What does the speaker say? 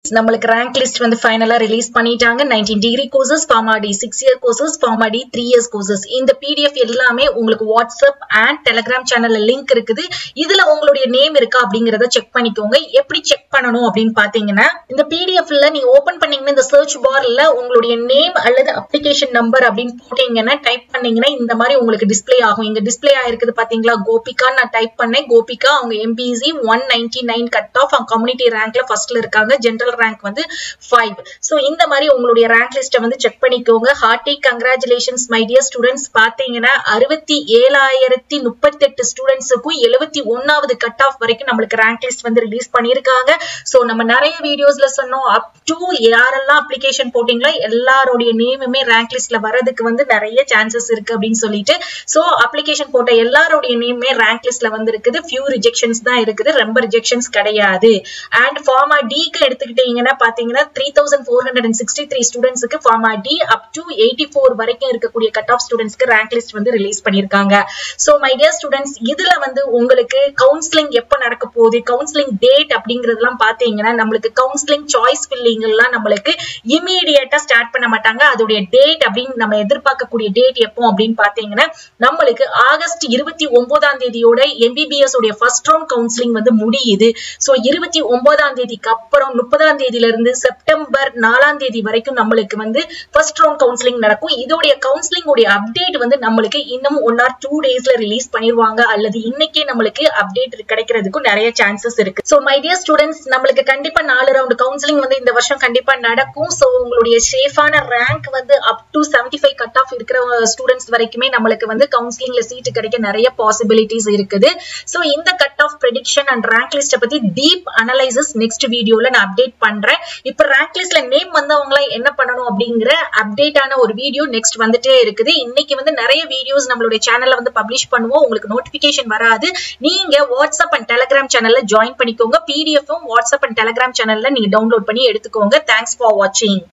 நம்மளுக்கு rank list வந்து ஃபைனலா ரிலீஸ் பண்ணிட்டாங்க nineteen degree courses pharma D six year courses pharma D three years courses இந்த PDF எல்லாமே உங்களுக்கு வாட்ஸ்அப் அண்ட் டெலிகிராம் சேனல்ல லிங்க் இருக்குது இதுல உங்களுடைய நேம் இருக்கா அப்படிங்கறத செக் பண்ணிக்கோங்க எப்படி செக் பண்ணணும் அப்படின்னு பாத்தீங்கன்னா இந்த பிடிஎஃப்ல நீங்க ஓபன் பண்ணீங்கன்னா இந்த சர்ச் பார்ல உங்களுடைய நேம் அல்லது அப்ளிகேஷன் நம்பர் அப்படின்னு போட்டீங்கன்னா டைப் பண்ணீங்கன்னா இந்த மாதிரி உங்களுக்கு டிஸ்ப்ளே ஆகும் இங்க டிஸ்ப்ளே ஆயிருக்குது பாத்தீங்களா கோபிகா நான் டைப் பண்ணேன் கோபிகா அவங்க MBC one ninety nine cut off அவங்க கம்யூனிட்டி ரேங்க்ல ஃபர்ஸ்ட்ல இருக்காங்க ஜென்ரல் ரேங்க் வந்து ஃபைவ் ஸோ இந்த மாதிரி உங்களுடைய ரேங்க் லிஸ்ட்டை வந்து செக் பண்ணிக்கோங்க hearty congratulations my dear students பார்த்தீங்கன்னா அறுபத்தி ஏழாயிரத்தி முப்பத்தெட்டு ஸ்டூடெண்ட்ஸுக்கும் எழுபத்தி ஒன்னாவது கட் ஆஃப் வரைக்கும் நம்மளுக்கு ரேங்க் லிஸ்ட் வந்து ரிலீஸ் பண்ணியிருக்காங்க ஸோ நம்ம நிறைய வீடியோஸ்ல சொன்னோம் அப் டு யாரெல்லாம் அப்ளிகேஷன் போட்டீங்களோ எல்லாருடைய நேமுமே ரேங்க் லிஸ்ட்ல வர்றதுக்கு வந்து நிறைய சான்சஸ் இருக்கு அப்படின்னு சொல்லிட்டு ஸோ அப்ளிகேஷன் போட்ட எல்லாருடைய நேமே ரேங்க் லிஸ்ட்ல வந்து இருக்குது ஃபியூ ரிஜெக்ஷன்ஸ் தான் இருக்குது ரொம்ப ரிஜெக்ஷன்ஸ் கிடையாது அண்ட் ஃபார்மா டிக்கு எடுத்துக்கிட்டீங்கன்னா பாத்தீங்கன்னா three thousand four hundred and sixty three ஸ்டூடெண்ட்ஸ்க்கு pharma D up to eighty four வரைக்கும் இருக்கக்கூடிய கட் ஆஃப் ஸ்டூடெண்ட்ஸ்க்கு ரேங்க் லிஸ்ட் வந்து ரிலீஸ் பண்ணிருக்காங்க ஸோ மை டியர் ஸ்டூடெண்ட்ஸ் இதுல வந்து உங்களுக்கு கவுன்சிலிங் எப்போ நடக்க போகுது கவுன்சிலிங் டேட் அப்படிங்கறதெல்லாம் பாத்தீங்கன்னா நம்மளுக்கு கவுன்சிலிங் சாய்ஸ் ஃபில்லிங் எல்லாம் நம்மளுக்கு இமீடியட்டா ஸ்டார்ட் பண்ண மாட்டாங்க அதோடைய டேட் அப்படின்னு நம்ம எதிர்பார்க்கக்கூடிய டேட் எப்போ அப்படின்னு பாத்தீங்கன்னா நம்மளுக்கு ஆகஸ்ட் இருபத்தி ஒன்பதாம் தேதியோட எம்பிபிஎஸ் உடைய ஃபர்ஸ்ட் ரவுண்ட் கவுன்சிலிங் வந்து முடியுது ஸோ இருபத்தி ஒன்பதாம் தேதிக்கு அப்புறம் முப்பதாம் தேதியில இருந்து செப்டம்பர் நாலாம் தேதி வரைக்கும் நம்மளுக்கு வந்து ஃபர்ஸ்ட் ரவுண்ட் கவுன்சிலிங் நடக்கும் இதோடைய கவுன்சிலிங் உடைய அப்டேட் வந்து நம்மளுக்கு இன்னும் ஒன் ஆர் டூ டேஸ்ல ரிலீஸ் பண்ணிடுவாங்க அல்லது இன்னைக்கே நம்மளுக்கு அப்டேட் கிடைக்கிறதுக்கும் நிறைய சான்சஸ் இருக்கு ஸோ மை டியர் ஸ்டூடெண்ட்ஸ் நம்மளுக்கு கண்டிப்பா நாலு ரவுண்ட் கவுன்சிலிங் வந்து இந்த வருஷம் கண்டிப்பா நடக்கும் ஸோ உங்களுடைய சேஃபான ரேங்க் வந்து up to seventy five cut off இருக்கிற ஸ்டூடெண்ட்ஸ் வரைக்குமே நம்மளுக்கு வந்து கவுன்சிலிங்ல சீட்டு கிடைக்க நிறைய பாசிபிலிட்டிஸ் இருக்குது ஸோ இந்த cut off prediction and rank லிஸ்ட்டை பத்தி டீப் அனலைசஸ் நெக்ஸ்ட் வீடியோல நான் அப்டேட் பண்றேன் இப்ப ரேங்க் லிஸ்ட்ல நேம் வந்தவங்கள என்ன பண்ணணும் அப்படிங்கிற அப்டேட்டான ஒரு வீடியோ நெக்ஸ்ட் வந்துட்டே இருக்குது இன்னைக்கு வந்து நிறைய வீடியோஸ் நம்மளுடைய சேனல்ல வந்து பப்ளிஷ் பண்ணுவோம் உங்களுக்கு நோட்டிபிகேஷன் வராது நீங்க வாட்ஸ்அப் அண்ட் டெலிகிராம் சேனல்ல ஜாயின் பண்ணிக்கோங்க பிடிஎஃப்பும் வாட்ஸ்அப் அண்ட் டெலிகிராம் சேனல்ல நீங்க டவுன்லோட் பண்ணி எடுத்துக்கோங்க தேங்க்ஸ் ஃபார் வாட்சிங்